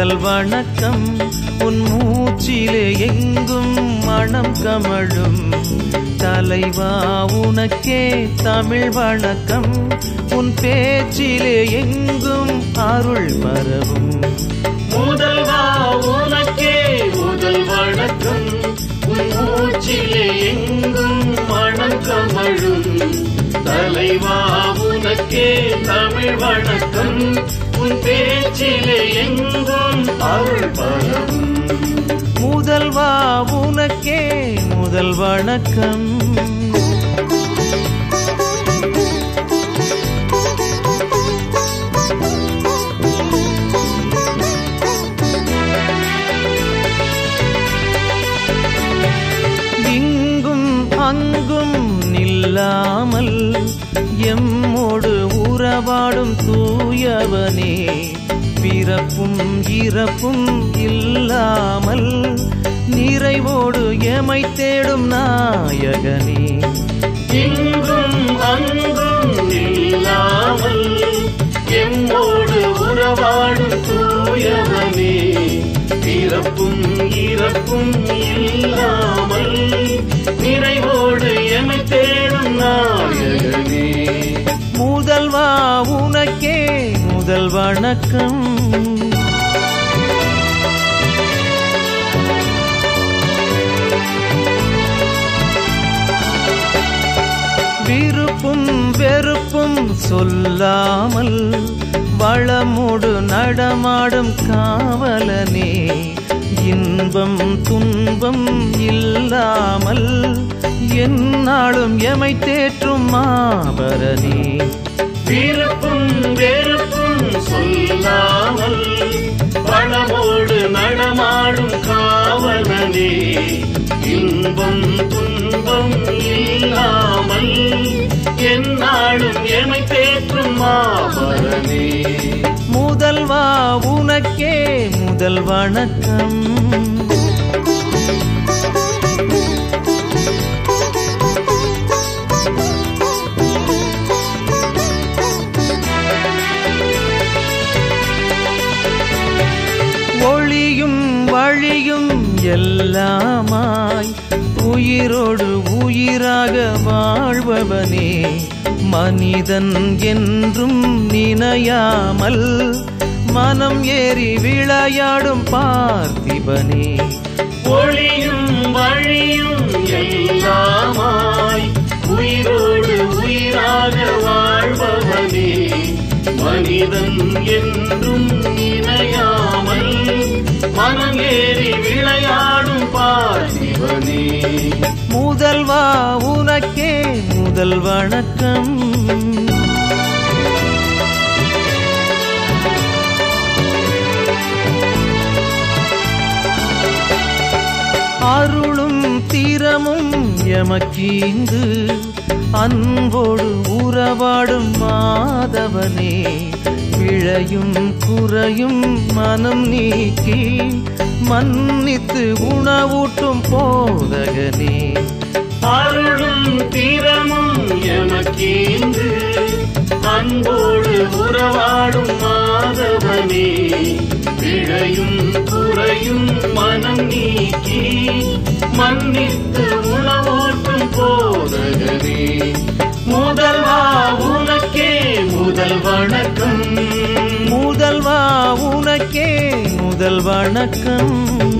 முதல் வணக்கம் உன் மூச்சிலே எங்கும் மனம் கமழும் தலைவா உனக்கே தமிழ் வணக்கம் உன் பேச்சிலே எங்கும் அருள் பரவும் முதல்வா உனக்கே முதல் வணக்கம் உன் மூச்சிலே எங்கும் மனம் கமழும் தலைவா உனக்கே தமிழ் வணக்கம் உன் பேச்சிலே எங்கும் அருள் பரவும் முதல்வா உனக்கே முதல் வணக்கம் இங்கும் அங்கும் நில்லாமல் எம்மோடு உறவாடும் தூயவனே பிறப்பும் இறப்பும் இல்லாமல் நிறைவோடு எமை தேடும் நாயகனே இங்கும் அங்கும் இல்லாமல் எம்மோடு உறவாடும் தூயவனே பிறப்பும் இறப்பும் இல்லாமல் நிறைவோடு எமை தேடும் நாயகனே முதல்வா உனக்கே முதல் வணக்கம் விருப்பும் வெறுப்பும் சொல்லாமல் வளமோடு நடமாடும் காவலனே இன்பம் துன்பம் இல்லாமல் எந்நாளும் எமை தேற்றும் மாபரனே விருப்பும் வெறுப்பும் சொல்லாமல் பணமோடு நடமாடும் காவலனே இன்பம் துன்பம் இல்லாமல் எந்நாளும் எமை தேற்றும் மாபரனே முதல்வா உனக்கே முதல் வணக்கம் ஒளியும் வழியும் எல்லாமாய் உயிரோடு உயிராக வாழ்பவனே மனிதன் என்றும் நினையாமல் மனம் ஏறி விளையாடும் பார்த்திபனே ஒளியும் வழியும் எல்லாமாய் உயிரோடு உயிராக வாழ்பவனே மனிதன் என்றும் நினையாமல் மனம் ஏறி விளையாடும் பார்த்திபனே முதல்வா உனக்கே முதல் வணக்கம் அருளும் தீரமும் எமக்கீந்து அன்போடு உறவாடும் மாதவனே விழையும் குறையும் மனம் நீக்கி மன்னித்து உணவூட்டும் போதகனே அருளும் தீரமும் எமக்கீந்து அன்போடு உறவாடும் மாதவனே விழையும் குறையும் மனம் நீக்கி மன்னித்து உணவூட்டும் போதகனே முதல்வா உனக்கே முதல் வணக்கம் முதல்வா உனக்கே முதல் வணக்கம்